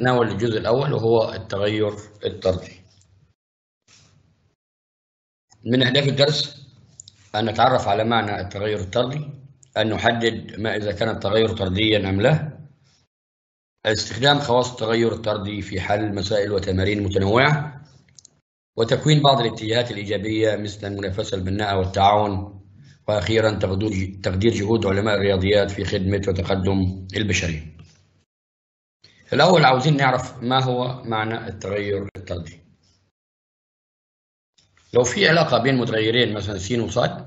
هنتناول الجزء الأول وهو التغير الطردي من أهداف الدرس أن نتعرف على معنى التغير الطردي أن نحدد ما إذا كان التغير طرديا أم لا استخدام خواص التغير الطردي في حل مسائل وتمارين متنوعة وتكوين بعض الاتجاهات الإيجابية مثل المنافسة البناءة والتعاون وأخيرا تقدير جهود علماء الرياضيات في خدمة وتقدم البشرية الأول عاوزين نعرف ما هو معنى التغير الطردي لو في علاقة بين متغيرين مثلا س وصاد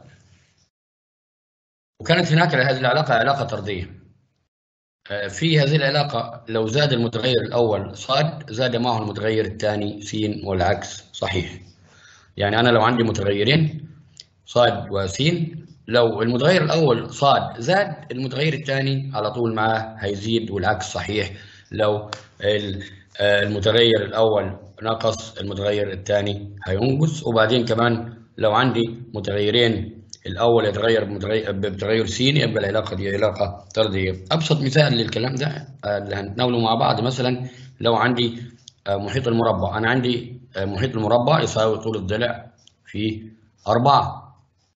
وكانت هناك هذه العلاقة علاقة طردية في هذه العلاقة لو زاد المتغير الأول صاد زاد معه المتغير الثاني س والعكس صحيح يعني أنا لو عندي متغيرين صاد وس لو المتغير الأول صاد زاد المتغير الثاني على طول معاه هيزيد والعكس صحيح لو المتغير الأول نقص المتغير الثاني هينقص وبعدين كمان لو عندي متغيرين الأول يتغير بتغير س يبقى العلاقة دي علاقة طردية أبسط مثال للكلام ده اللي هنتناوله مع بعض مثلا لو عندي محيط المربع أنا عندي محيط المربع يساوي طول الضلع في أربعة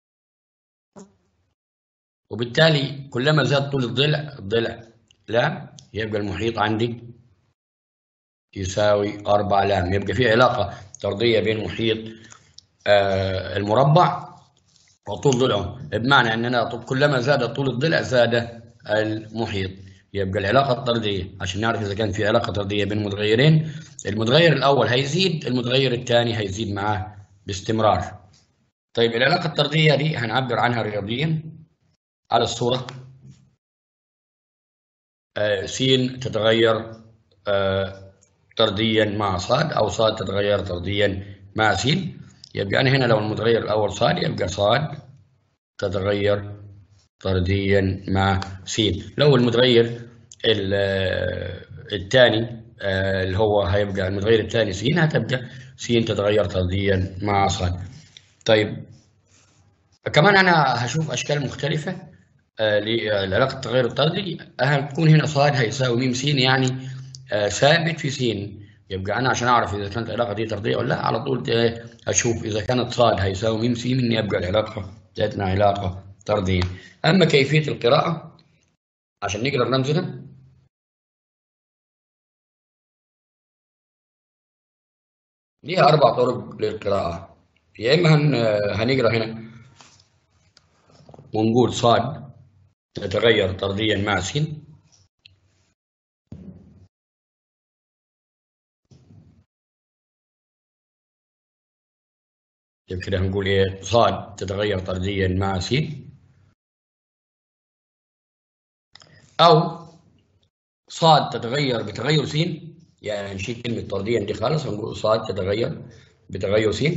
وبالتالي كلما زاد طول الضلع الضلع لا يبقى المحيط عندي يساوي أربعة لام يبقى في علاقة طردية بين محيط المربع وطول ضلعه بمعنى ان انا كلما زاد طول الضلع زاد المحيط يبقى العلاقه الطرديه عشان نعرف اذا كان في علاقه طرديه بين متغيرين المتغير الاول هيزيد المتغير الثاني هيزيد معاه باستمرار طيب العلاقه الطرديه دي هنعبر عنها رياضيا على الصوره آه س تتغير آه طرديا مع صاد او صاد تتغير طرديا مع س يبقى أنا هنا لو المتغير الأول صاد يبقى صاد تتغير طرديا مع س لو المتغير الثاني اللي هو هيبقى المتغير الثاني س هتبقى س تتغير طرديا مع صاد طيب كمان أنا هشوف أشكال مختلفة لعلاقة التغير الطردي هتكون هنا صاد هيساوي م س يعني ثابت في س يبقى انا عشان اعرف اذا كانت العلاقه دي طرديه ولا لا على طول اشوف اذا كانت صاد هيساوي م س يبقى العلاقه بتاعتنا علاقه طرديه اما كيفيه القراءه عشان نقرا الرمز ده ليها اربع طرق للقراءه يا اما هن هنقرا هنا ونقول صاد تتغير طرديا مع س كده هنقول ايه صاد تتغير طرديا مع س او صاد تتغير بتغير س يعني نشيل كلمه طرديا دي خالص هنقول صاد تتغير بتغير س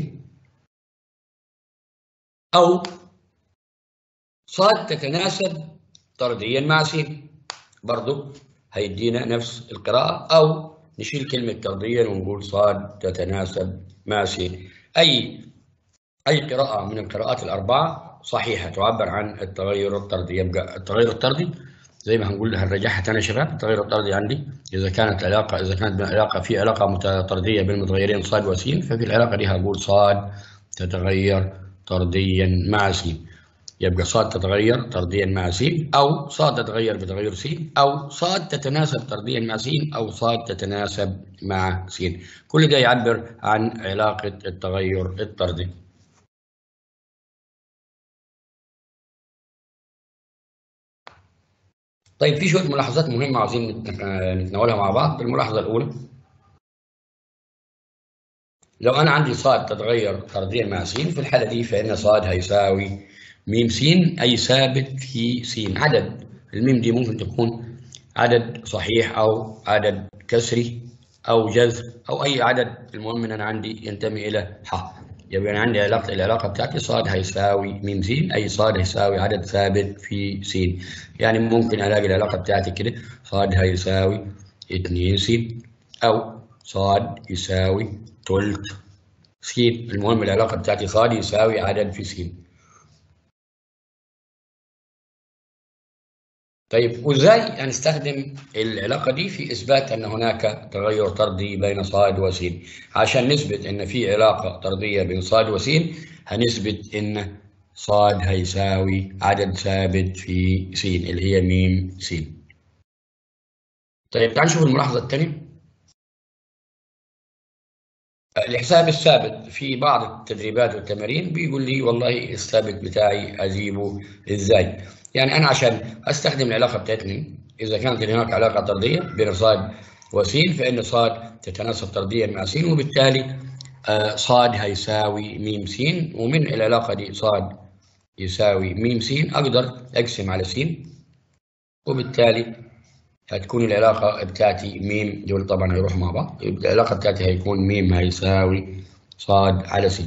او صاد تتناسب طرديا مع س برضو هيدينا نفس القراءه او نشيل كلمه طرديا ونقول صاد تتناسب مع س اي أي قراءة من القراءات الأربعة صحيحة تعبر عن التغير الطردي يبقى التغير الطردي زي ما هنقول هنرجعها تاني يا شباب التغير الطردي عندي إذا كانت علاقة إذا كانت علاقة في علاقة طردية بين المتغيرين صاد وس ففي العلاقة دي هقول صاد تتغير طرديا مع س يبقى صاد تتغير طرديا مع س أو صاد تتغير بتغير س أو صاد تتناسب طرديا مع س أو صاد تتناسب مع س كل ده يعبر عن علاقة التغير الطردي طيب في شويه ملاحظات مهمه عاوزين نتناولها مع بعض الملاحظه الاولى لو انا عندي صاد تتغير طرديا مع س في الحاله دي فان صاد هيساوي م س اي ثابت في س عدد الميم دي ممكن تكون عدد صحيح او عدد كسري او جذر او اي عدد المهم ان انا عندي ينتمي الى ح يبقى انا عندي علاقه العلاقه بتاعتي صاد هيساوي م س اي صاد هيساوي عدد ثابت في س يعني ممكن الاقي العلاقه بتاعتي كده صاد هيساوي 2 س او صاد يساوي ثلث س المهم العلاقه بتاعتي صاد يساوي عدد في س طيب وازاي هنستخدم العلاقه دي في اثبات ان هناك تغير طردي بين صاد وسين عشان نثبت ان في علاقه طرديه بين صاد وسين هنثبت ان صاد هيساوي عدد ثابت في س اللي هي م س طيب تعال نشوف الملاحظه الثانيه الحساب الثابت في بعض التدريبات والتمارين بيقول لي والله الثابت بتاعي اجيبه ازاي يعني انا عشان استخدم العلاقه بتاعتني اذا كانت هناك علاقه طرديه بين صاد وسين فان صاد تتناسب طرديا مع س وبالتالي صاد هيساوي م س ومن العلاقه دي صاد يساوي م س اقدر اقسم على س وبالتالي هتكون العلاقه بتاعتي م دول طبعا هيروحوا مع بعض العلاقه بتاعتي هيكون م هيساوي صاد على س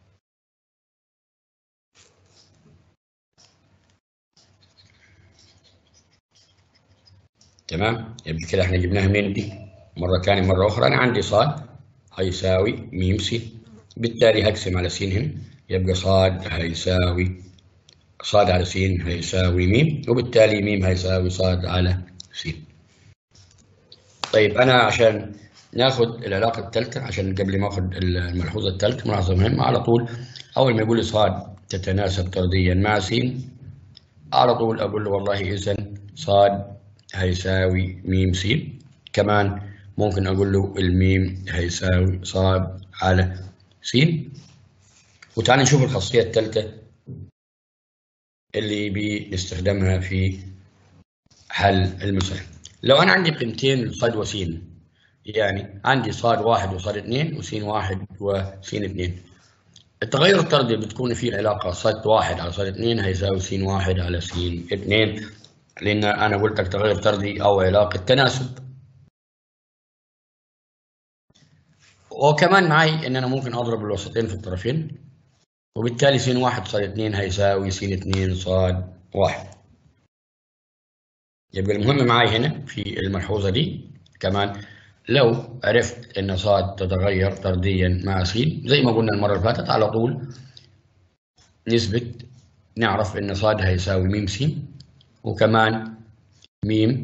تمام يبقى كده احنا جبناها منين دي مره ثانيه مره اخرى انا عندي صاد هيساوي م س بالتالي هقسم على س هنا يبقى صاد هيساوي صاد على س هيساوي م وبالتالي م هيساوي صاد على س طيب انا عشان ناخد العلاقه الثالثه عشان قبل ما اخد الملحوظه الثالثه ملاحظه مهمه على طول اول ما يقول لي صاد تتناسب طرديا مع س على طول اقول له والله اذا صاد هيساوي م س كمان ممكن اقول له الميم هيساوي صاد على س وتعالى نشوف الخاصيه الثالثه اللي بنستخدمها في حل المسائل لو انا عندي قيمتين لصاد وس يعني عندي صاد واحد وصاد اثنين وسين واحد وسين اثنين التغير الطردي بتكون فيه علاقة صاد واحد على صاد اثنين هيساوي سين واحد على سين اثنين لأن أنا قلت لك تغير طردي أو علاقة تناسب وكمان معي إن أنا ممكن أضرب الوسطين في الطرفين وبالتالي سين واحد صاد اثنين هيساوي سين اثنين صاد واحد يبقى المهم معي هنا في الملحوظة دي كمان لو عرفت ان صاد تتغير طرديا مع س زي ما قلنا المره اللي فاتت على طول نثبت نعرف ان صاد هيساوي م س وكمان م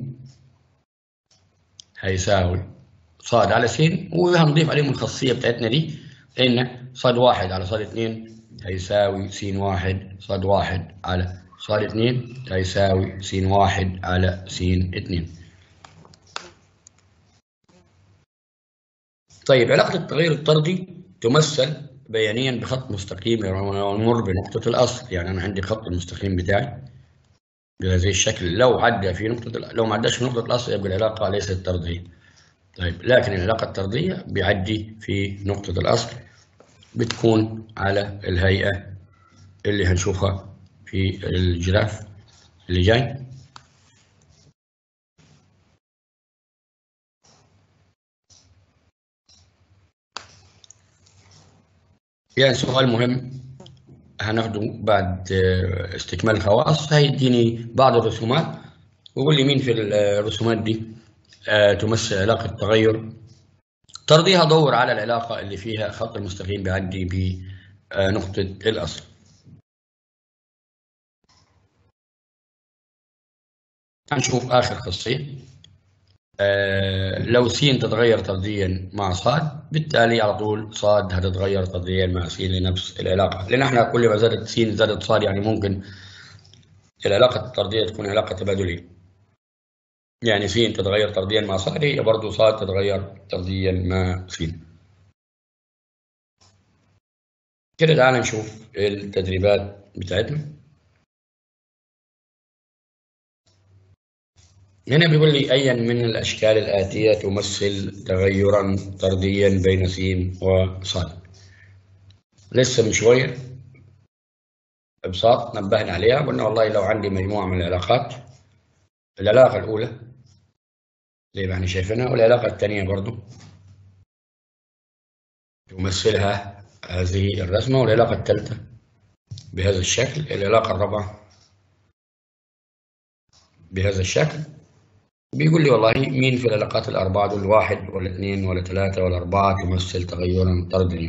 هيساوي صاد على س وهنضيف عليهم الخاصيه بتاعتنا دي ان صاد واحد على صاد اثنين هيساوي س واحد صاد واحد على صاد اثنين هيساوي س واحد على س اثنين طيب علاقة التغير الطردي تمثل بيانيا بخط مستقيم يمر بنقطة الأصل يعني أنا عندي خط المستقيم بتاعي بهذا الشكل لو عدى في نقطة لو ما عداش في نقطة الأصل يبقى العلاقة ليست طردية طيب لكن العلاقة الطردية بيعدي في نقطة الأصل بتكون على الهيئة اللي هنشوفها في الجراف اللي جاي يعني سؤال مهم هناخده بعد استكمال الخواص هيديني بعض الرسومات ويقول لي مين في الرسومات دي تمثل علاقة تغير طرديها دور على العلاقة اللي فيها خط المستقيم بيعدي بنقطة الأصل هنشوف آخر خاصية آه لو س تتغير طرديا مع صاد بالتالي على طول صاد هتتغير طرديا مع س لنفس العلاقة لأن احنا كل ما زادت س زادت صاد يعني ممكن العلاقة الطردية تكون علاقة تبادلية يعني س تتغير طرديا مع صاد هي برضه صاد تتغير طرديا مع س كده تعالى نشوف التدريبات بتاعتنا هنا بيقول لي أيا من الأشكال الآتية تمثل تغيرا طرديا بين س وصاد لسه من شوية ببساطة نبهنا عليها قلنا والله لو عندي مجموعة من العلاقات العلاقة الأولى زي ما احنا شايفينها والعلاقة الثانية برضو تمثلها هذه الرسمة والعلاقة الثالثة بهذا الشكل العلاقة الرابعة بهذا الشكل بيقول لي والله مين في العلاقات الأربعة دول واحد ولا اثنين ولا ثلاثة ولا أربعة تمثل تغيرا طرديا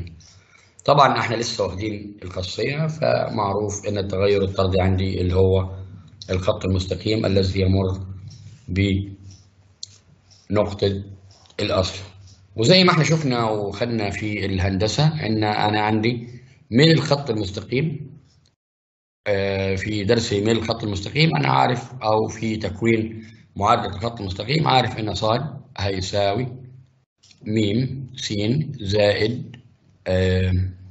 طبعا احنا لسه واخدين الخاصية فمعروف إن التغير الطردي عندي اللي هو الخط المستقيم الذي يمر بنقطة الأصل وزي ما احنا شفنا وخدنا في الهندسة ان انا عندي من الخط المستقيم آه، في درس من الخط المستقيم انا عارف او في تكوين معادلة الخط المستقيم عارف ان صاد هيساوي ميم س زائد آه،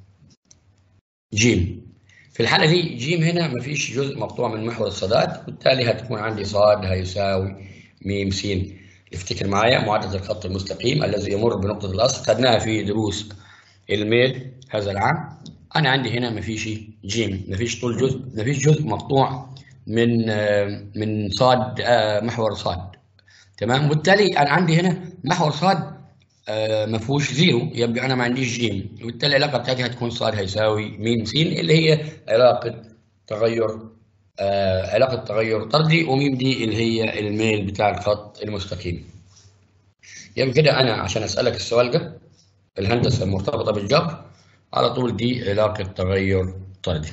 جيم في الحالة دي جيم هنا مفيش جزء مقطوع من محور الصادات بالتالي هتكون عندي صاد هيساوي ميم س افتكر معايا معادلة الخط المستقيم الذي يمر بنقطة الأصل خدناها في دروس الميل هذا العام أنا عندي هنا مفيش جيم مفيش طول جزء مفيش جزء مقطوع من آه، من صاد آه، محور صاد تمام وبالتالي أنا عندي هنا محور صاد آه، ما فيهوش زيرو يبقى أنا ما عنديش جيم وبالتالي العلاقة بتاعتي هتكون صاد هيساوي ميم س اللي هي علاقة تغير آه علاقة تغير طردي وميم دي اللي هي الميل بتاع الخط المستقيم يبقى كده أنا عشان أسألك السؤال ده الهندسة المرتبطة بالجبر على طول دي علاقة تغير طردي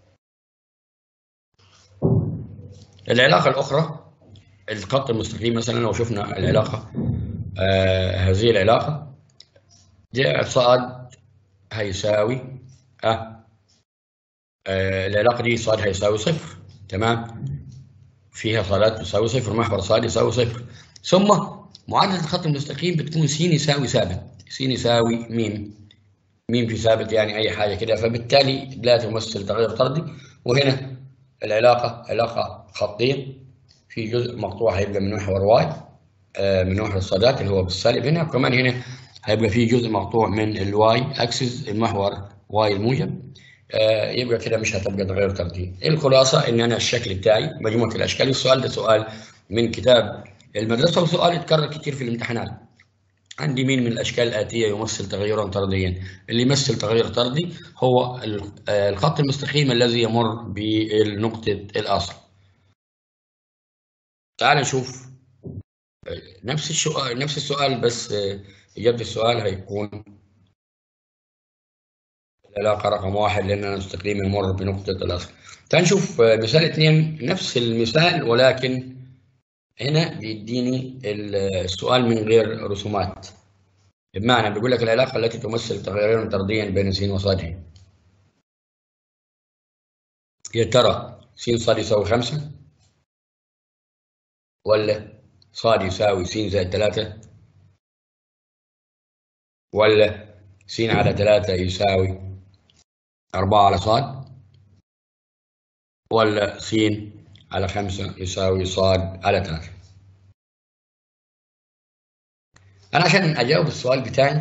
العلاقة الأخرى الخط المستقيم مثلا لو شفنا العلاقة آه هذه العلاقة دي صاد هيساوي أه آه، العلاقة دي صاد هيساوي صفر تمام فيها صادات تساوي صفر محور صاد يساوي صفر ثم معادلة الخط المستقيم بتكون س يساوي ثابت س يساوي ميم ميم في ثابت يعني أي حاجة كده فبالتالي لا تمثل تغير طردي وهنا العلاقة علاقة خطية في جزء مقطوع هيبقى من محور واي آه، من محور الصادات اللي هو بالسالب هنا وكمان هنا هيبقى في جزء مقطوع من الواي اكسس المحور واي الموجب آه، يبقى كده مش هتبقى تغير ترتيب الخلاصه ان انا الشكل بتاعي مجموعه الاشكال السؤال ده سؤال من كتاب المدرسه وسؤال اتكرر كتير في الامتحانات عندي مين من الاشكال الاتيه يمثل تغيرا طرديا اللي يمثل تغير طردي هو ال- آه، الخط المستقيم الذي يمر بنقطه الاصل تعال نشوف آه، نفس السؤال نفس السؤال بس آه، اجابه السؤال هيكون العلاقة رقم واحد لأننا المستقيم يمر بنقطة الأصل. تعال نشوف آه، مثال اثنين نفس المثال ولكن هنا بيديني ال- السؤال من غير رسومات. بمعنى بيقول لك العلاقة التي تمثل تغيرا طرديا بين س وصاد ه. يا ترى س صاد يساوي خمسة ولا صاد يساوي س زائد ثلاثة ولا س على ثلاثة يساوي أربعة على صاد ولا س على خمسة يساوي صاد على ثلاثة أنا عشان أجاوب السؤال بتاعي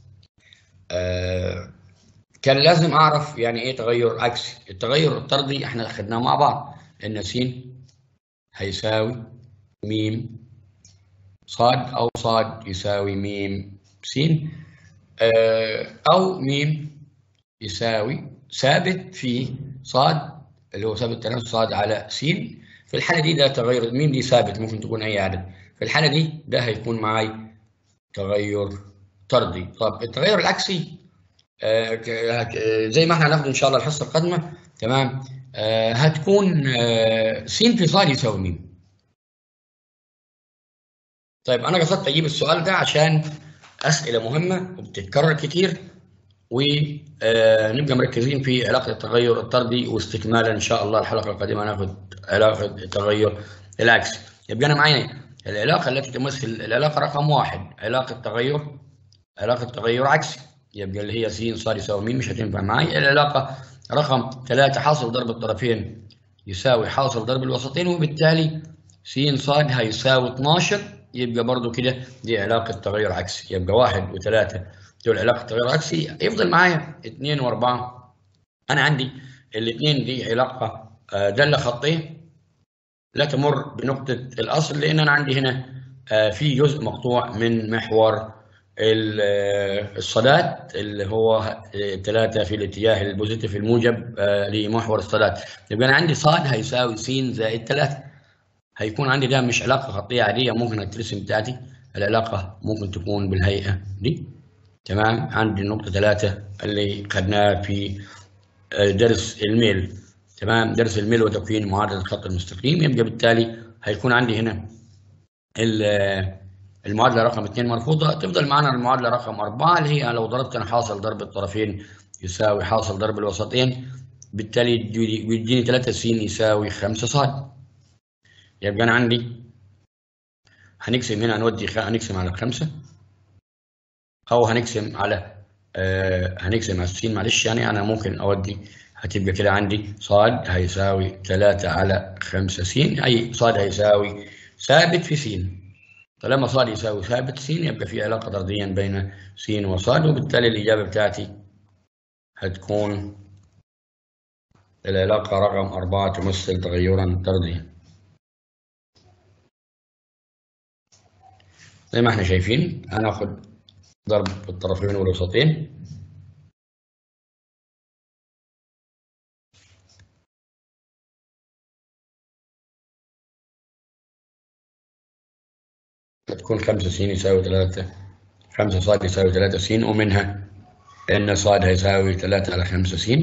آه كان لازم أعرف يعني إيه تغير عكسي التغير الطردي إحنا أخدناه مع بعض إن س هيساوي ميم صاد أو صاد يساوي ميم س آه أو ميم يساوي ثابت في صاد اللي هو ثابت تناسب صاد على س في الحالة دي ده تغير ميم دي ثابت ممكن تكون أي عدد في الحالة دي ده هيكون معاي تغير طردي طب التغير العكسي آه، ك- هك- آه، زي ما احنا هناخده ان شاء الله الحصه القادمه تمام آه، هتكون آه، س في صاد يساوي ميم طيب انا قصدت اجيب السؤال ده عشان اسئله مهمه وبتتكرر كتير ونبقى مركزين في علاقه التغير الطردي واستكمالا ان شاء الله الحلقه القادمه هناخد علاقه التغير العكسي يبقى انا معايا العلاقه التي تمثل العلاقه رقم واحد علاقه تغير علاقه تغير عكسي يبقى اللي هي س صار يساوي ميم مش هتنفع معي العلاقه رقم ثلاثة حاصل ضرب الطرفين يساوي حاصل ضرب الوسطين وبالتالي س صاد هيساوي 12 يبقى برضو كده دي علاقة تغير عكسي يبقى واحد وثلاثة دول علاقة تغير عكسي يفضل معايا اثنين واربعة أنا عندي الاثنين دي علاقة آه، دالة خطية لا تمر بنقطة الأصل لأن أنا عندي هنا آه، في جزء مقطوع من محور ال- آه، الصادات اللي هو ثلاثة في الاتجاه البوزيتيف الموجب آه، لمحور الصادات يبقى أنا عندي صاد هيساوي س زائد ثلاثة هيكون عندي ده مش علاقة خطية عادية ممكن ترسم بتاعتي العلاقة ممكن تكون بالهيئة دي تمام عندي النقطة ثلاثة اللي خدناها في آه، درس الميل تمام درس الميل وتكوين معادله الخط المستقيم يبقى بالتالي هيكون عندي هنا المعادله رقم 2 مرفوضه تفضل معانا المعادله رقم 4 اللي هي لو ضربت انا حاصل ضرب الطرفين يساوي حاصل ضرب الوسطين بالتالي بيديني 3 س يساوي 5 ص يبقى انا عندي هنقسم هنا هنودي هنقسم على الخمسة أو هنقسم على آه هنقسم على السين معلش يعني أنا ممكن أودي هتبقى كده عندي صاد هيساوي 3 على 5 س أي صاد هيساوي ثابت في س طالما صاد يساوي ثابت س يبقى في علاقة طرديا بين س وصاد وبالتالي الإجابة بتاعتي هتكون العلاقة رقم أربعة تمثل تغيرا طرديا زي ما احنا شايفين هناخد ضرب الطرفين والوسطين هتكون خمسة س يساوي ثلاثة خمسة صاد يساوي ثلاثة س ومنها إن صاد هيساوي ثلاثة على خمسة س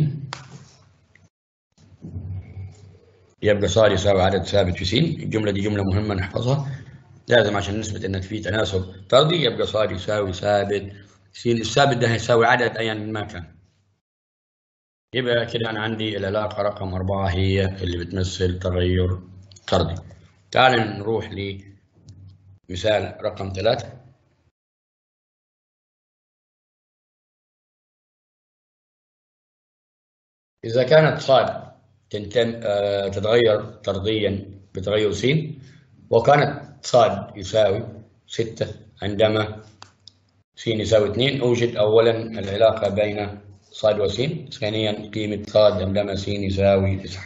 يبقى صاد يساوي عدد ثابت في س الجملة دي جملة مهمة نحفظها لازم عشان نثبت ان في تناسب طردي يبقى صاد يساوي ثابت س الثابت ده هيساوي عدد ايا ما كان يبقى كده انا عندي العلاقه رقم أربعة هي اللي بتمثل تغير طردي تعال نروح لمثال رقم ثلاثة إذا كانت صاد تنتم تتغير طرديا بتغير س وكانت صاد يساوي ستة عندما س يساوي اثنين أوجد أولا العلاقة بين صاد وس ثانيا قيمة صاد عندما س يساوي تسعة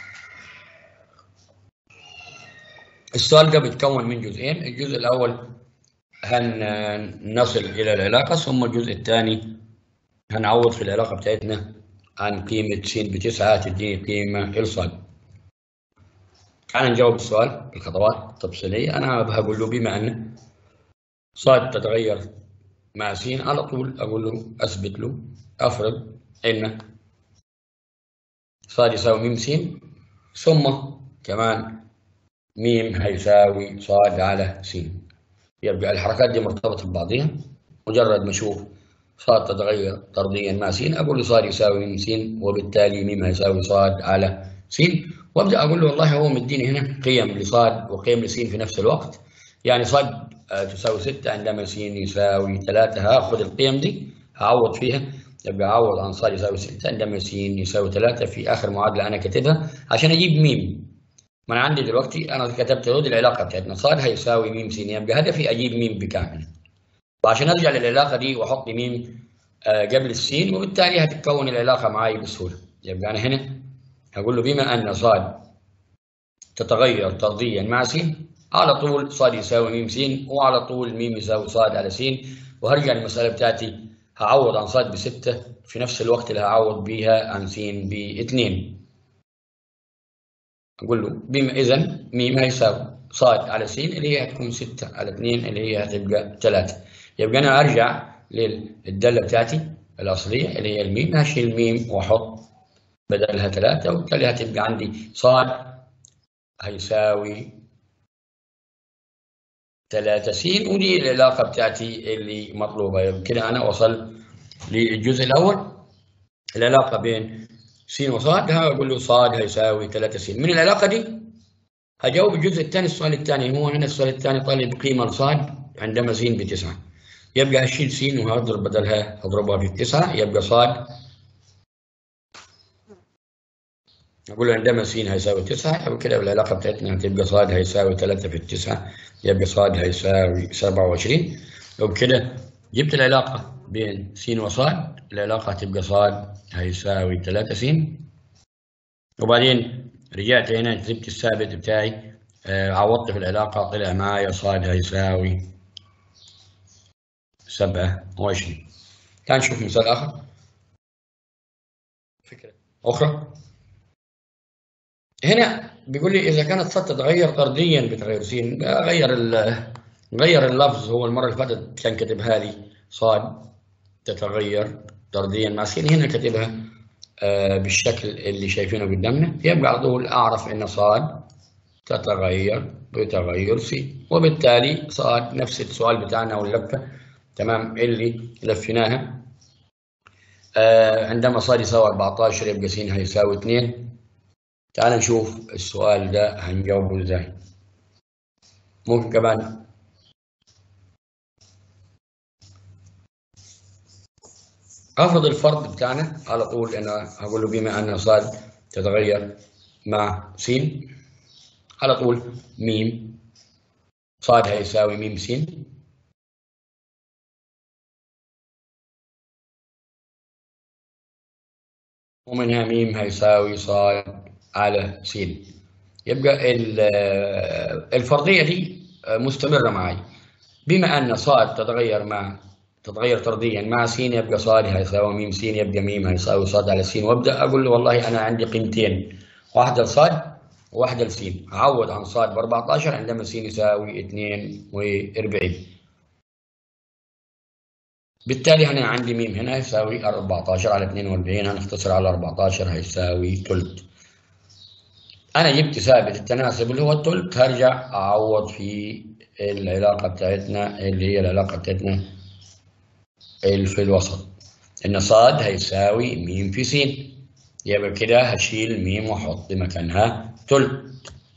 السؤال ده بيتكون من جزئين الجزء الأول هنصل إلى العلاقة ثم الجزء الثاني هنعوض في العلاقة بتاعتنا عن قيمة س بتسعة تديني قيمة الصاد تعال نجاوب السؤال بالخطوات التفصيلية أنا هقول له بما أن صاد تتغير مع س على طول أقول له أثبت له أفرض أن صاد يساوي م س ثم كمان م هيساوي صاد على س يبقى الحركات دي مرتبطة ببعضها مجرد ما أشوف صاد تتغير طرديا مع س أقول له صاد يساوي م س وبالتالي م هيساوي صاد على س وابدا اقول له والله هو مديني هنا قيم لصاد وقيم لسين في نفس الوقت يعني صاد تساوي 6 عندما س يساوي 3 هاخذ القيم دي هعوض فيها يبقى اعوض عن صاد يساوي 6 عندما س يساوي 3 في اخر معادله انا كاتبها عشان اجيب م ما انا عندي دلوقتي انا كتبت له العلاقه بتاعتنا صاد هيساوي م س يبقى هدفي اجيب م بكامل وعشان ارجع للعلاقه دي واحط م قبل السين وبالتالي هتتكون العلاقه معي بسهوله يبقى انا هنا هقول له بما أن صاد تتغير طرديا مع س على طول صاد يساوي م س وعلى طول م يساوي صاد على س وهرجع للمسألة بتاعتي هعوض عن صاد بستة في نفس الوقت اللي هعوض بيها عن س باثنين أقول له بما إذا م هيساوي صاد على س اللي هي هتكون ستة على اثنين اللي هي هتبقى ثلاثة يبقى أنا أرجع للدالة بتاعتي الأصلية اللي هي الميم هشيل الميم وأحط بدلها ثلاثة وبالتالي هتبقى عندي صاد هيساوي ثلاثة س ودي العلاقة بتاعتي اللي مطلوبة كده أنا وصل للجزء الأول العلاقة بين س وصاد هقول له صاد هيساوي ثلاثة س من العلاقة دي هجاوب الجزء الثاني السؤال الثاني هو هنا السؤال الثاني طالب قيمة لصاد عندما س بتسعة يبقى هشيل س وهضرب بدلها هضربها في التسعة يبقى صاد نقول عندما س هيساوي 9 يبقى كده العلاقة بتاعتنا هتبقى صاد هيساوي 3 في التسعة يبقى صاد هيساوي 27 وبكده جبت العلاقة بين س وصاد العلاقة هتبقى صاد هيساوي 3 س وبعدين رجعت هنا جبت الثابت بتاعي آه عوضت في العلاقة طلع معايا صاد هيساوي 27 تعال نشوف مثال آخر فكرة أخرى هنا بيقول لي اذا كانت صاد تتغير طرديا بتغير س غير غير اللفظ هو المره اللي فاتت كان كاتبها لي صاد تتغير طرديا مع س هنا كاتبها آه، بالشكل اللي شايفينه قدامنا يبقى على طول أعرف إن صاد تتغير بتغير سي وبالتالي صاد نفس السؤال بتاعنا واللفة تمام اللي لفيناها آه عندما صاد يساوي 14 يبقى س هيساوي 2 تعال نشوف السؤال ده هنجاوبه ازاي ممكن كمان افرض الفرض بتاعنا على طول انا هقول له بما ان صاد تتغير مع س على طول ميم صاد هيساوي ميم س ومنها ميم هيساوي صاد على س يبقى الفرضية دي مستمرة معي بما أن صاد تتغير مع تتغير طرديا مع س يبقى صاد هيساوي ميم س يبقى ميم هيساوي صاد على س وابدا اقول له والله انا عندي قيمتين واحده لصاد وواحده لس اعوض عن صاد ب 14 عندما س يساوي 42 بالتالي هنا عندي ميم هنا يساوي 14 على 42 هنختصر على 14 هيساوي ثلث انا جبت ثابت التناسب اللي هو الثلث هرجع اعوض في العلاقه بتاعتنا اللي هي العلاقه بتاعتنا اللي في الوسط ان صاد هيساوي ميم في س يبقى كده هشيل ميم واحط مكانها ثلث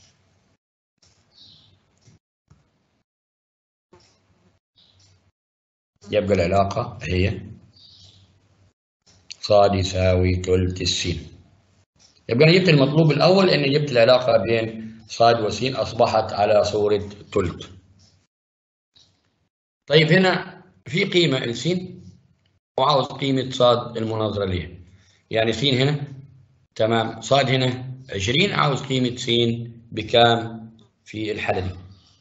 يبقى العلاقة هي صاد يساوي ثلث السين يبقى أنا جبت المطلوب الأول إني جبت العلاقة بين صاد وسين أصبحت على صورة ثلث طيب هنا في قيمة السين وعاوز قيمة صاد المناظرة ليه يعني س هنا تمام صاد هنا 20 عاوز قيمة س بكام في الحالة دي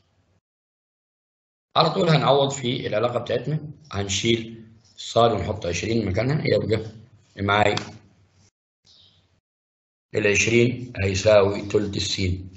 على طول هنعوض في العلاقة بتاعتنا هنشيل صاد ونحط 20 مكانها يبقى معاي ال 20 هيساوي تلت السين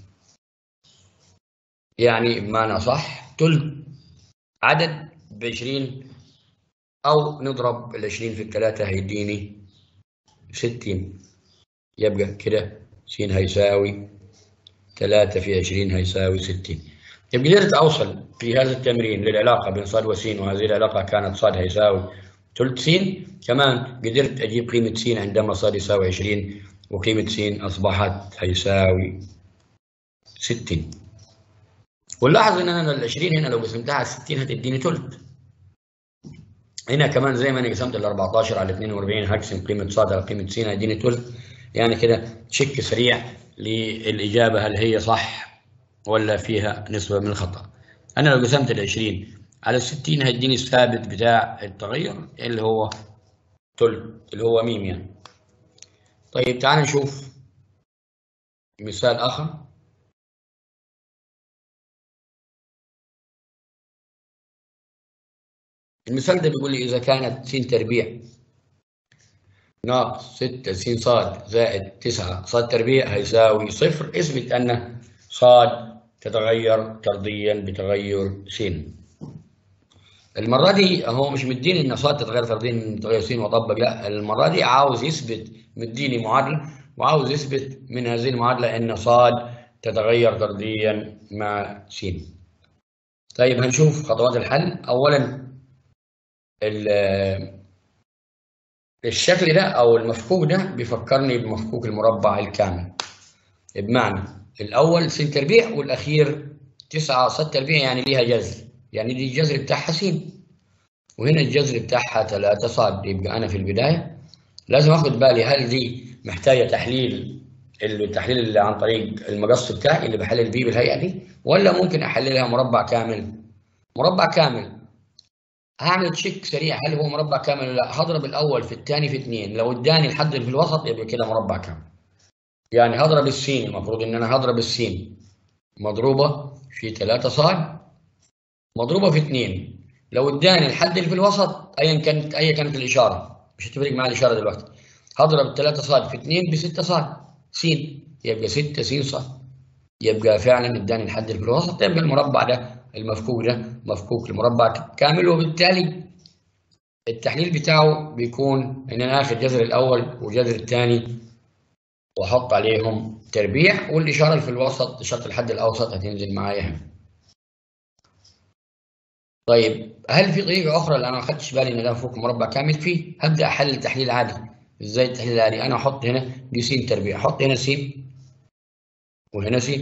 يعني بمعنى صح تلت عدد ب 20 أو نضرب ال 20 في الثلاثة هيديني 60 يبقى كده س هيساوي 3 في 20 هيساوي 60 يبقى قدرت أوصل في هذا التمرين للعلاقة بين صاد وس وهذه العلاقة كانت صاد هيساوي ثلث س كمان قدرت أجيب قيمة س عندما صاد يساوي 20 وقيمة س أصبحت هيساوي 60 ونلاحظ إن أنا ال 20 هنا لو قسمتها على 60 هتديني ثلث هنا كمان زي ما انا قسمت ال 14 على 42 هقسم قيمه صاد على قيمه س هيديني ثلث يعني كده تشيك سريع للاجابه هل هي صح ولا فيها نسبه من الخطا انا لو قسمت ال 20 على 60 هيديني الثابت بتاع التغير اللي هو ثلث اللي هو ميم يعني طيب تعال نشوف مثال اخر المثال ده بيقول لي إذا كانت س تربيع ناقص 6 س صاد زائد 9 صاد تربيع هيساوي صفر اثبت أن صاد تتغير طرديا بتغير س المرة دي هو مش مديني إن صاد تتغير طرديا بتغير س وأطبق لا المرة دي عاوز يثبت مديني معادلة وعاوز يثبت من هذه المعادلة إن صاد تتغير طرديا مع س طيب هنشوف خطوات الحل أولا الشكل ده او المفكوك ده بيفكرني بمفكوك المربع الكامل بمعنى الاول س تربيع والاخير 9 ص تربيع يعني ليها جذر يعني دي الجذر بتاعها س وهنا الجذر بتاعها 3 ص يبقى انا في البدايه لازم اخد بالي هل دي محتاجه تحليل التحليل اللي عن طريق المقص بتاعي اللي بحلل بيه بالهيئه دي ولا ممكن احللها مربع كامل مربع كامل هعمل تشيك سريع هل هو مربع كامل ولا لا هضرب الاول في الثاني في اثنين لو اداني الحد اللي في الوسط يبقى كده مربع كامل يعني هضرب السين المفروض ان انا هضرب السين مضروبه في 3 صاد مضروبه في 2 لو اداني الحد اللي في الوسط ايا كانت ايا كانت الاشاره مش هتفرق معايا الاشاره دلوقتي هضرب 3 صاد في 2 ب 6 صاد س يبقى 6 س صاد يبقى فعلا اداني الحد اللي في الوسط يبقى المربع ده المفكوك ده مفكوك لمربع كامل وبالتالي التحليل بتاعه بيكون ان انا اخد جذر الاول والجذر الثاني واحط عليهم تربيع والاشاره اللي في الوسط اشاره الحد الاوسط هتنزل معايا هنا. طيب هل في طريقه اخرى اللي انا ما خدتش بالي ان ده فوق مربع كامل فيه هبدا احلل تحليل عادي ازاي التحليل العادي انا احط هنا دي س تربيع احط هنا س وهنا س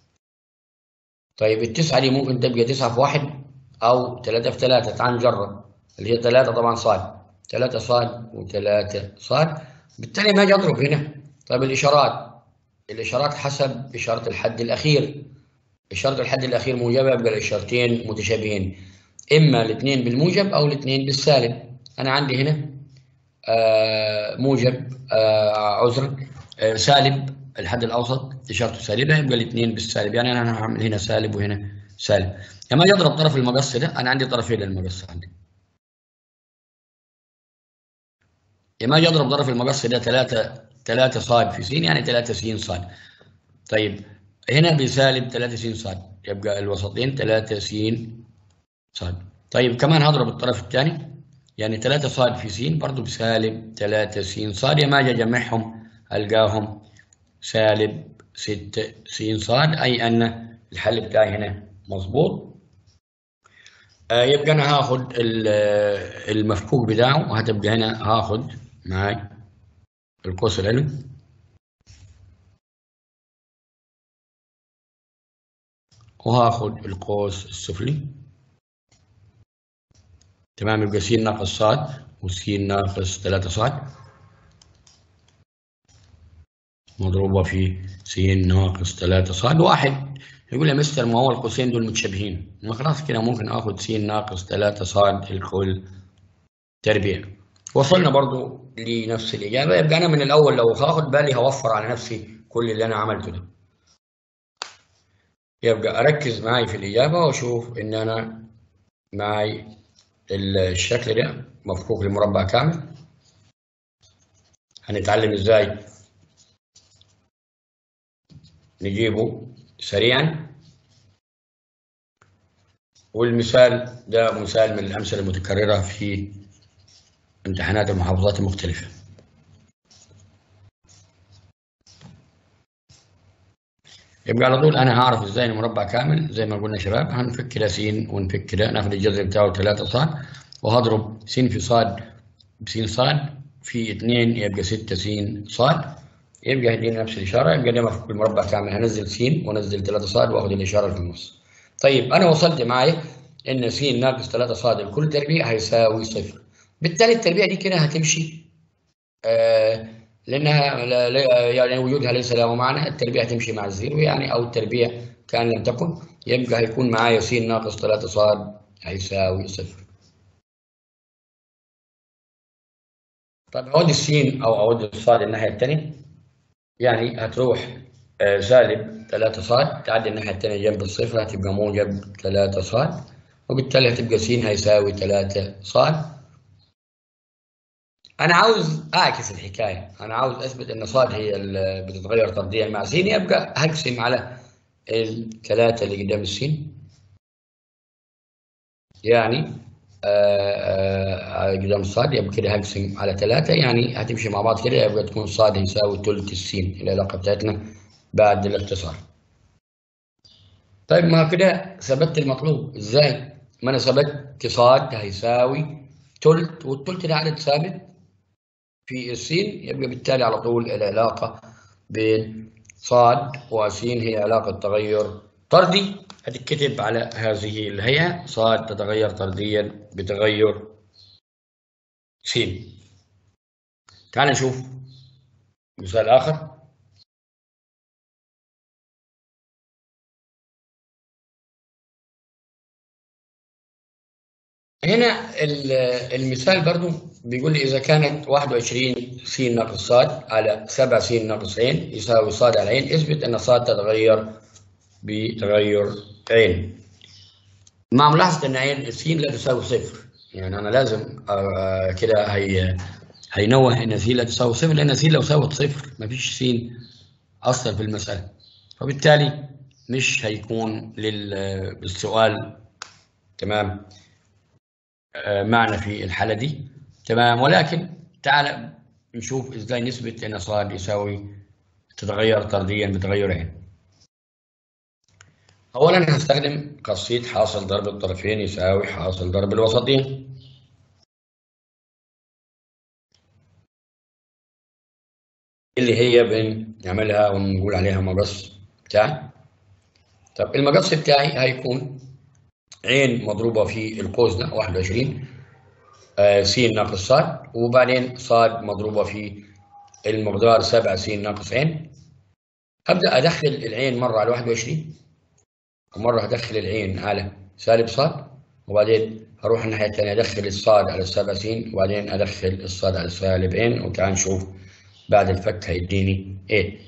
طيب التسعه دي ممكن تبقى 9 في 1 او 3 في 3 تعال نجرب اللي هي 3 طبعا صاد 3 صاد و3 صاد بالتالي ما اجي اضرب هنا طيب الاشارات الاشارات حسب اشاره الحد الاخير اشاره الحد الاخير موجبه يبقى الاشارتين متشابهين اما الاثنين بالموجب او الاثنين بالسالب انا عندي هنا آه موجب آه عذرا آه سالب الحد الاوسط اشارته سالبه يبقى الاثنين بالسالب يعني انا هعمل هنا سالب وهنا سالب لما اجي اضرب طرف المقص ده انا عندي طرفين للمقص عندي لما اجي اضرب طرف المقص ده 3 3 صاد في س يعني 3 س صاد طيب هنا بسالب 3 س صاد يبقى الوسطين 3 س صاد طيب كمان هضرب الطرف الثاني يعني 3 صاد في س برضه بسالب 3 س صاد لما اجي اجمعهم القاهم سالب 6 س صاد اي ان الحل بتاعي هنا مظبوط آه يبقى انا هاخد المفكوك بتاعه وهتبقى هنا هاخد معاي القوس العلوي وهاخد القوس السفلي تمام يبقى س ناقص صاد وس ناقص 3 صاد مضروبة في س ناقص 3 صاد واحد يقول يا مستر ما هو القوسين دول متشابهين ما خلاص كده ممكن اخد س ناقص 3 صاد الكل تربيع وصلنا برضو لنفس الإجابة يبقى أنا من الأول لو هاخد بالي هوفر على نفسي كل اللي أنا عملته ده يبقى أركز معي في الإجابة وأشوف إن أنا معي الشكل ده مفكوك لمربع كامل هنتعلم إزاي نجيبه سريعا والمثال ده مثال من الأمثلة المتكررة في امتحانات المحافظات المختلفة يبقى على طول انا هعرف ازاي المربع كامل زي ما قلنا يا شباب هنفك كده س ونفك كده ناخد الجذر بتاعه 3 صاد وهضرب س في صاد بس صاد في 2 يبقى 6 س صاد يبقى هيدينا نفس الاشاره يبقى ده مفك المربع كامل هنزل س وانزل 3 صاد واخد الاشاره اللي في النص طيب انا وصلت معايا ان س ناقص 3 صاد الكل تربيع هيساوي صفر بالتالي التربيع دي كده هتمشي آه لانها يعني وجودها ليس له معنى التربيع هتمشي مع الزيرو يعني او التربيع كان لم تكن يبقى هيكون معايا س ناقص 3 صاد هيساوي صفر. طب اودي السين او اودي الصاد الناحيه الثانيه يعني هتروح آه سالب 3 صاد تعدي الناحيه الثانيه جنب الصفر هتبقى موجب 3 صاد وبالتالي هتبقى س هيساوي 3 صاد انا عاوز اعكس الحكايه انا عاوز اثبت ان صاد هي اللي بتتغير طرديا مع س يبقى هقسم على الثلاثه اللي قدام السين يعني قدام الصاد يبقى كده هقسم على ثلاثه يعني هتمشي مع بعض كده يبقى تكون صاد يساوي ثلث السين العلاقه بتاعتنا بعد الاختصار طيب ما كده ثبت المطلوب ازاي ما انا ثبت صاد هيساوي ثلث والثلث ده عدد ثابت في السين يبقى بالتالي على طول العلاقة بين صاد وسين هي علاقة تغير طردي هتتكتب على هذه الهيئة صاد تتغير طرديا بتغير سين تعال نشوف مثال آخر هنا المثال برضو بيقول لي إذا كانت 21 س ناقص صاد على 7 س ناقص عين يساوي صاد على عين اثبت أن صاد تتغير بتغير عين مع ملاحظة أن عين س لا تساوي صفر يعني أنا لازم كده هي هينوه أن س لا تساوي صفر لأن س لو ساوت صفر مفيش س أصلا في المسألة فبالتالي مش هيكون للسؤال تمام معنا في الحالة دي تمام ولكن تعال نشوف ازاي نثبت ان صاد يساوي تتغير طرديا بتغيرين اولا هستخدم قصيد حاصل ضرب الطرفين يساوي حاصل ضرب الوسطين اللي هي بنعملها ونقول عليها مقص بتاعي طب المقص بتاعي هيكون عين مضروبة في القوس ده 21 آه س ناقص صاد وبعدين صاد مضروبة في المقدار 7 س ناقص عين هبدأ أدخل العين مرة على 21 ومرة هدخل العين على سالب صاد وبعدين هروح الناحية الثانية أدخل الصاد على السبع س وبعدين أدخل الصاد على سالب عين وتعال نشوف بعد الفك هيديني إيه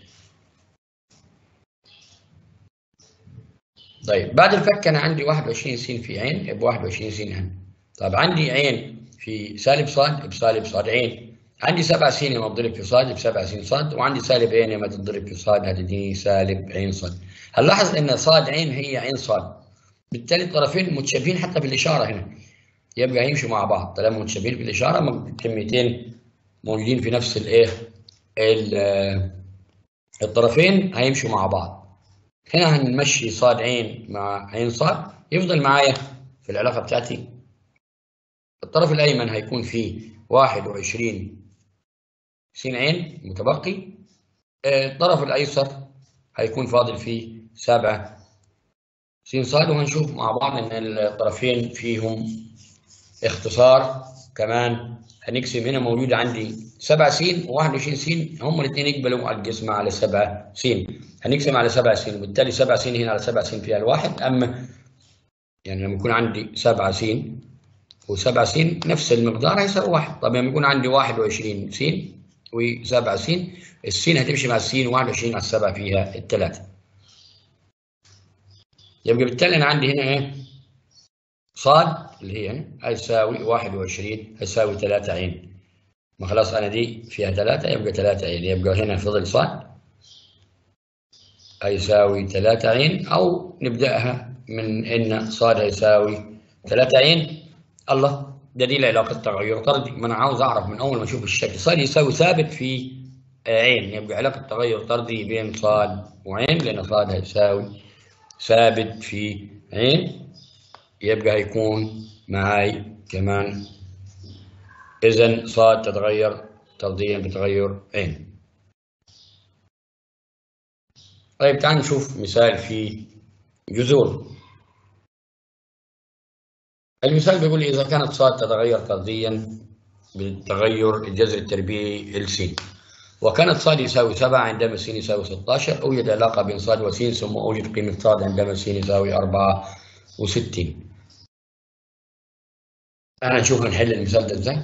طيب بعد الفك انا عندي 21 س في عين يبقى 21 س هنا طب عندي عين في سالب صاد بسالب صاد عين عندي 7 س لما تضرب في صاد ب 7 س صاد وعندي سالب عين لما تضرب في صاد هتديني سالب عين صاد هنلاحظ ان صاد عين هي عين صاد بالتالي الطرفين متشابهين حتى في الاشاره هنا يبقى هيمشوا مع بعض طالما متشابهين في الاشاره الكميتين موجودين في نفس الايه الطرفين هيمشوا مع بعض هنا هنمشي صاد عين مع عين صاد يفضل معايا في العلاقة بتاعتي الطرف الأيمن هيكون فيه 21 س عين متبقي الطرف الأيسر هيكون فاضل فيه 7 س صاد وهنشوف مع بعض إن الطرفين فيهم اختصار كمان هنقسم هنا موجود عندي 7 س و21 س هم الاثنين يقبلوا القسمة على 7 س هنقسم على 7 س وبالتالي 7 س هنا على 7 س فيها الواحد اما يعني لما يكون عندي 7 س و7 س نفس المقدار هيساوي واحد طب لما يكون عندي 21 س و7 س السين هتمشي مع السين و21 على السبعة فيها الثلاثة يبقى بالتالي انا عندي هنا ايه صاد اللي هي هنا هيساوي 21 هيساوي 3 عين ما خلاص انا دي فيها 3 يبقى 3 عين يبقى هنا فضل صاد هيساوي 3 عين او نبداها من ان صاد هيساوي 3 عين الله ده دي علاقه تغير طردي ما انا عاوز اعرف من اول ما اشوف الشكل صاد يساوي ثابت في عين يبقى علاقه تغير طردي بين صاد وعين لان صاد هيساوي ثابت في عين يبقى هيكون معاي كمان إذا صاد تتغير طرديا بتغير عين طيب تعال نشوف مثال في جذور المثال بيقول إذا كانت صاد تتغير طرديا بالتغير الجذر التربيعي السين وكانت صاد يساوي 7 عندما س يساوي 16 أوجد علاقة بين صاد وس ثم أوجد قيمة صاد عندما س يساوي 64 تعال نشوف هنحل المثال ده ازاي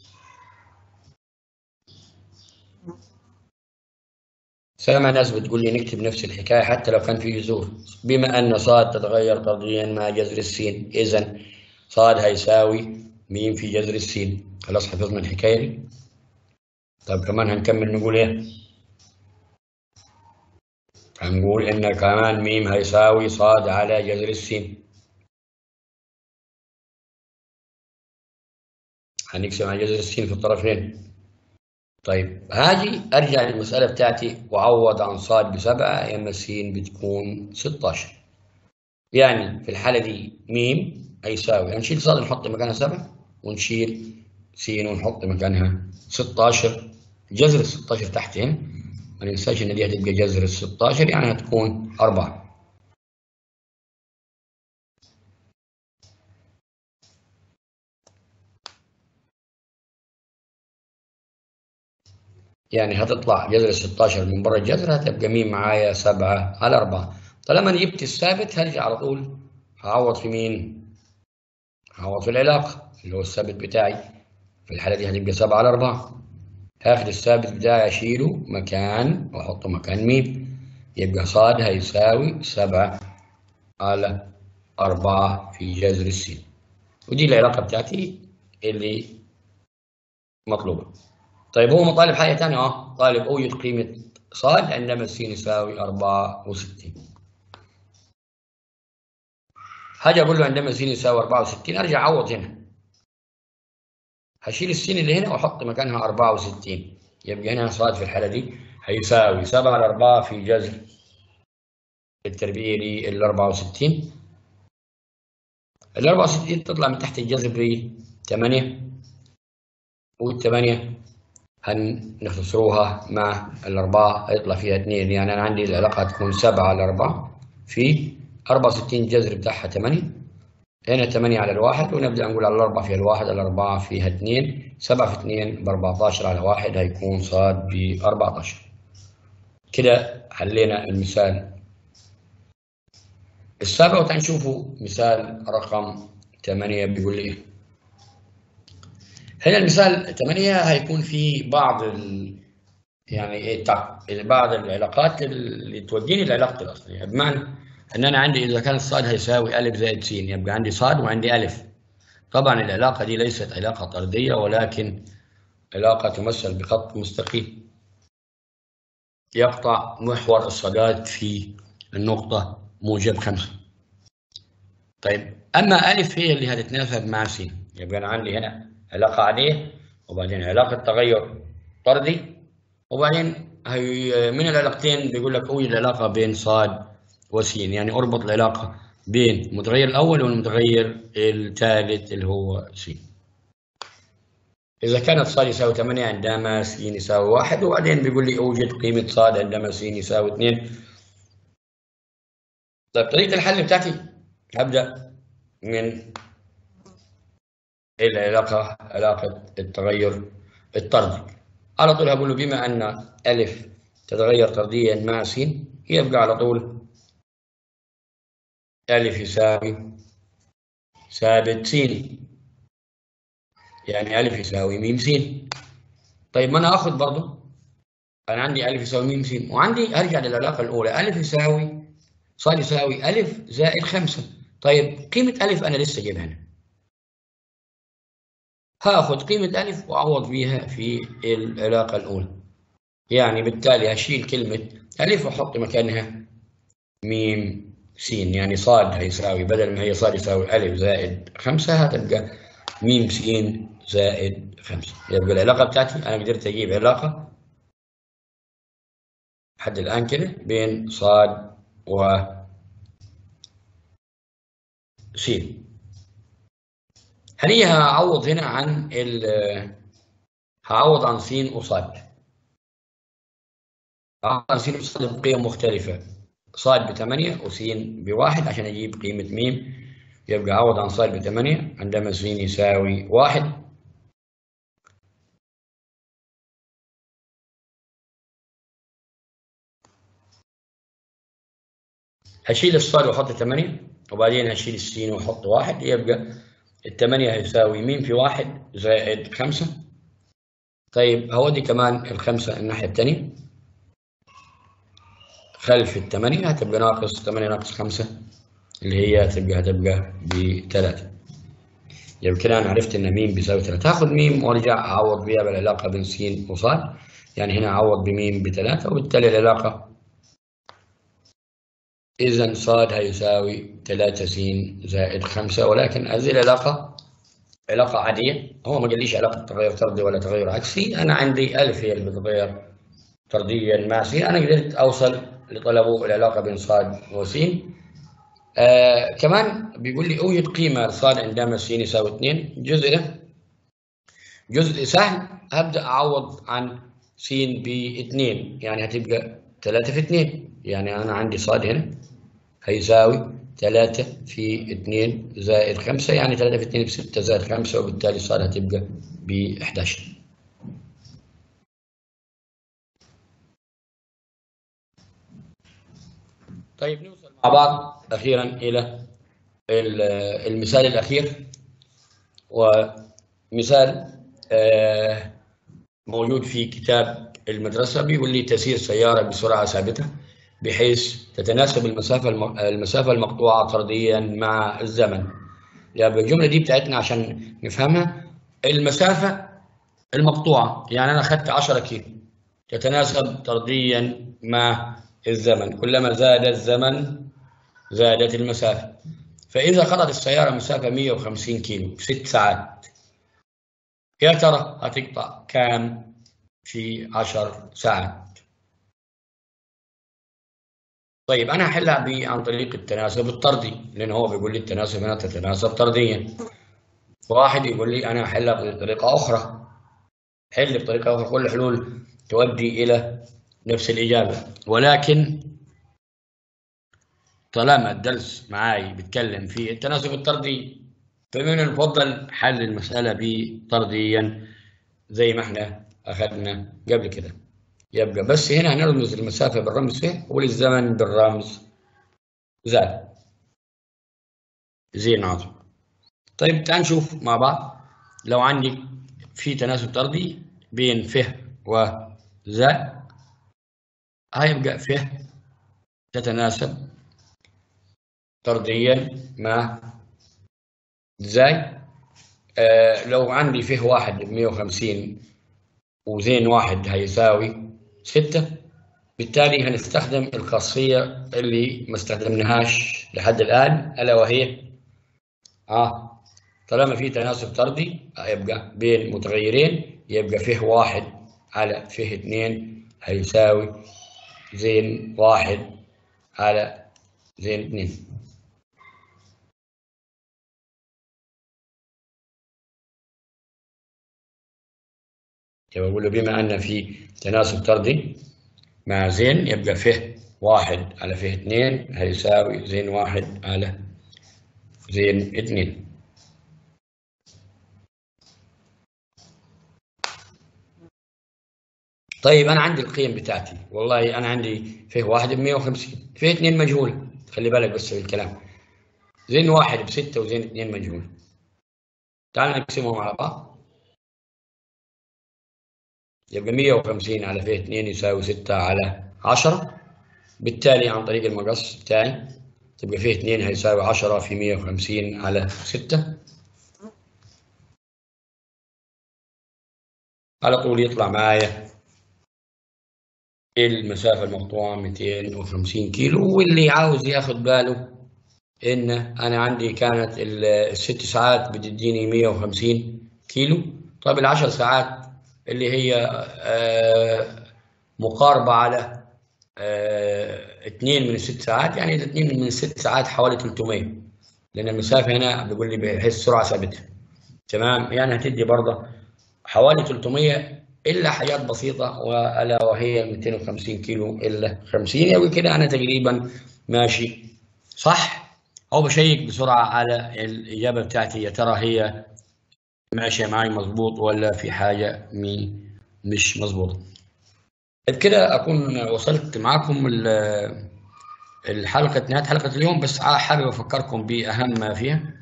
سامع ناس بتقول لي نكتب نفس الحكاية حتى لو كان في جذور بما أن صاد تتغير طرديا مع جذر السين إذا صاد هيساوي ميم في جذر السين خلاص حفظنا الحكاية دي طب كمان هنكمل نقول إيه هنقول إن كمان ميم هيساوي صاد على جذر السين هنقسم على جذر السين في الطرفين طيب هاجي ارجع للمساله بتاعتي واعوض عن صاد بسبعه يا اما السين بتكون 16 يعني في الحاله دي ميم هيساوي هنشيل صاد نحط مكانها 7 ونشيل سين ونحط مكانها 16 جذر ال 16 تحت هنا ما ننساش ان دي هتبقى جذر ال 16 يعني هتكون 4 يعني هتطلع جذر 16 من بره الجذر هتبقى مين معايا 7 على 4 طالما انا جبت الثابت هرجع على طول هعوض في مين؟ هعوض في العلاقة اللي هو الثابت بتاعي في الحالة دي هتبقى 7 على 4 هاخد الثابت بتاعي اشيله مكان واحطه مكان ميم يبقى صاد هيساوي 7 على 4 في جذر السين ودي العلاقة بتاعتي اللي مطلوبة طيب هو مطالب حاجة تانية اه طالب أوجد قيمة صاد عندما السين يساوي 64 هاجي أقول له عندما السين يساوي 64 أرجع أعوض هنا هشيل السين اللي هنا واحط مكانها 64 يبقى هنا صاد في الحاله دي هيساوي 7 على 4 في جذر التربيع لل 64 ال 64 تطلع من تحت الجذر ب 8 والثمانية هنختصروها مع الأربعة هيطلع فيها اثنين يعني أنا عندي العلاقة هتكون سبعة على أربعة في 64 الجذر بتاعها 8 هنا 8 على الواحد ونبدأ نقول على الأربعة فيها الواحد الأربعة فيها 2 7 في 2 ب 14 على واحد هيكون صاد ب 14 كده حلينا المثال السابع وتعالوا نشوفوا مثال رقم 8 بيقول لي ايه هنا المثال 8 هيكون في بعض ال... يعني إيه بعض العلاقات اللي توديني لعلاقتي الاصليه بمعنى ان انا عندي اذا كان الصاد هيساوي الف زائد س يبقى عندي صاد وعندي الف طبعا العلاقه دي ليست علاقه طرديه ولكن علاقه تمثل بخط مستقيم يقطع محور الصادات في النقطه موجب خمسة طيب أما ألف هي اللي هتتناسب مع س يبقى أنا عندي هنا علاقة عادية وبعدين علاقة تغير طردي وبعدين هي من العلاقتين بيقول لك أوجد علاقة بين صاد وس يعني أربط العلاقة بين المتغير الأول والمتغير الثالث اللي هو س إذا كانت صاد يساوي 8 عندما س يساوي 1 وبعدين بيقول لي أوجد قيمة صاد عندما س يساوي 2 طيب طريقة الحل بتاعتي هبدأ من العلاقة علاقة التغير الطردي على طول هقول له بما أن ألف تتغير طرديا مع س يبقى على طول ألف يساوي ثابت س يعني ألف يساوي م س طيب ما أنا آخذ برضه أنا عندي ألف يساوي م س وعندي أرجع للعلاقة الأولى ألف يساوي صاد يساوي ألف زائد خمسة طيب قيمة ألف أنا لسه جايبها هنا هاخد قيمة ألف وأعوض بيها في العلاقة الأولى يعني بالتالي هشيل كلمة ألف وأحط مكانها ميم سين يعني صاد هيساوي بدل ما هي صاد يساوي ألف زائد خمسة هتبقى ميم سين زائد خمسة يبقى العلاقة بتاعتي أنا قدرت أجيب علاقة لحد الآن كده بين صاد و س هل هي هعوض هنا عن ال هعوض عن س وصاد هعوض عن س وصاد بقيم مختلفة صاد بثمانية وس بواحد عشان أجيب قيمة م يبقى عوض عن صاد بثمانية عندما س يساوي واحد هشيل الصاد واحط 8 وبعدين هشيل السين واحط واحد يبقى الثمانية هيساوي م في واحد زائد خمسة طيب هودي كمان الخمسة الناحية الثانية خلف الثمانية هتبقى ناقص 8 ناقص 5 اللي هي هتبقى هتبقى بثلاثة يبقى كده أنا عرفت إن م بيساوي 3 هاخد م وأرجع أعوض بيها بالعلاقة بين س وصاد يعني هنا أعوض بم بثلاثة وبالتالي العلاقة إذا صاد هيساوي 3 س زائد 5 ولكن هذه العلاقة علاقة عادية هو ما قاليش علاقة تغير طردي ولا تغير عكسي أنا عندي ألف هي اللي بتتغير طرديا مع س أنا قدرت أوصل لطلبه العلاقة بين صاد وس آه كمان بيقول لي أوجد قيمة لصاد عندما س يساوي 2 الجزء ده جزء سهل هبدأ أعوض عن س ب 2 يعني هتبقى 3 في 2 يعني أنا عندي صاد هنا هيساوي 3 في 2 زائد 5 يعني 3 في 2 ب 6 زائد 5 وبالتالي صاد هتبقى ب 11 طيب نوصل مع بعض أخيرا إلى المثال الأخير ومثال موجود في كتاب المدرسة بيقول لي تسير سيارة بسرعة ثابتة بحيث تتناسب المسافة المسافة المقطوعة طرديا مع الزمن. يعني الجملة دي بتاعتنا عشان نفهمها المسافة المقطوعة يعني أنا أخذت 10 كيلو تتناسب طرديا مع الزمن كلما زاد الزمن زادت المسافة فإذا قضت السيارة مسافة 150 كيلو في ست ساعات يا ترى هتقطع كام في 10 ساعات طيب انا هحلها عن طريق التناسب الطردي لان هو بيقول لي التناسب هنا تتناسب طرديا واحد يقول لي انا هحلها بطريقه اخرى حل بطريقه اخرى كل حلول تؤدي الى نفس الاجابه ولكن طالما الدرس معاي بيتكلم في التناسب الطردي فمن المفضل حل المساله بطرديا زي ما احنا اخذنا قبل كده يبقى بس هنا هنرمز المسافة بالرمز ف والزمن بالرمز زال زين عظيم طيب تعال نشوف مع بعض لو عندي في تناسب طردي بين ف وزال هيبقى ف تتناسب طرديا مع زاي آه لو عندي فيه واحد ب 150 وزين واحد هيساوي ستة بالتالي هنستخدم الخاصية اللي ما استخدمناهاش لحد الآن ألا وهي آه طالما في تناسب طردي يبقى بين متغيرين يبقى فيه واحد على فيه اثنين هيساوي زين واحد على زين اثنين يبقى بقول له بما أن في تناسب طردي مع زين يبقى فيه واحد على فيه اثنين هيساوي زين واحد على زين اثنين طيب أنا عندي القيم بتاعتي والله أنا عندي فيه واحد ب 150 فيه اثنين مجهول خلي بالك بس بالكلام زين واحد بستة وزين اثنين مجهول تعال نقسمهم على بعض يبقى 150 على فيه 2 يساوي 6 على 10 بالتالي عن طريق المقص بتاعي تبقى فيه 2 هيساوي 10 في 150 على 6 على طول يطلع معايا المسافة المقطوعة 250 كيلو واللي عاوز ياخد باله إن أنا عندي كانت الست ساعات بتديني 150 كيلو طيب العشر ساعات اللي هي آه، مقاربة على آه، اثنين من الست ساعات يعني اثنين من الست ساعات حوالي 300 لأن المسافة هنا بيقول لي بحيث سرعة ثابتة تمام يعني هتدي برضه حوالي 300 إلا حاجات بسيطة وألا وهي 250 كيلو إلا 50 يعني كده أنا تقريبا ماشي صح أو بشيك بسرعة على الإجابة بتاعتي يا ترى هي ماشية معي مظبوط ولا في حاجة مي مش مظبوطة بكده أكون وصلت معاكم الحلقة نهاية حلقة اليوم بس حابب أفكركم بأهم ما فيها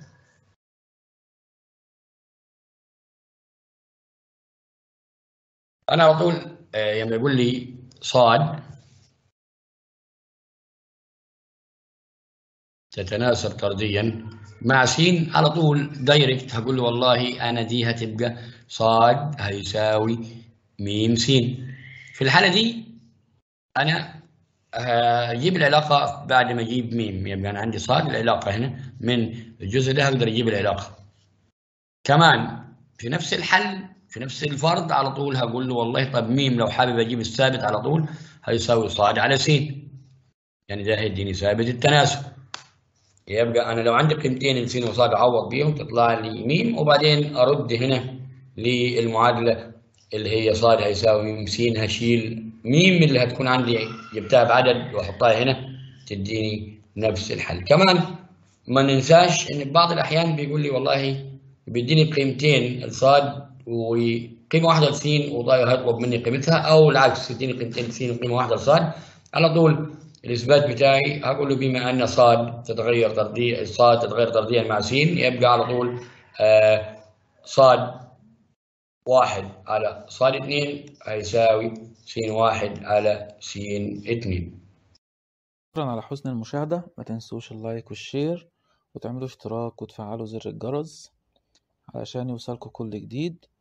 أنا على طول آه، لما يقول لي صاد تتناسب طرديا مع سين على طول دايركت هقول له والله انا دي هتبقى صاد هيساوي ميم سين في الحاله دي انا هجيب العلاقه بعد ما اجيب ميم يبقى انا عندي صاد العلاقه هنا من الجزء ده هقدر اجيب العلاقه كمان في نفس الحل في نفس الفرض على طول هقول له والله طب ميم لو حابب اجيب الثابت على طول هيساوي صاد على سين يعني ده هيديني ثابت التناسب يبقى انا لو عندي قيمتين السين وصاد اعوض بيهم تطلع لي ميم وبعدين ارد هنا للمعادله اللي هي صاد هيساوي ميم س هشيل ميم اللي هتكون عندي جبتها بعدد واحطها هنا تديني نفس الحل كمان ما ننساش ان بعض الاحيان بيقول لي والله بيديني قيمتين الصاد وقيمه واحده لسين وضايع هيطلب مني قيمتها او العكس يديني قيمتين لسين وقيمه واحده لصاد على طول الإثبات بتاعي هقول له بما أن صاد تتغير طرديا صاد تتغير طرديا مع س يبقى على طول آه صاد واحد على صاد اثنين هيساوي س واحد على س اثنين شكرا على حسن المشاهدة ما تنسوش اللايك والشير وتعملوا اشتراك وتفعلوا زر الجرس علشان يوصلكوا كل جديد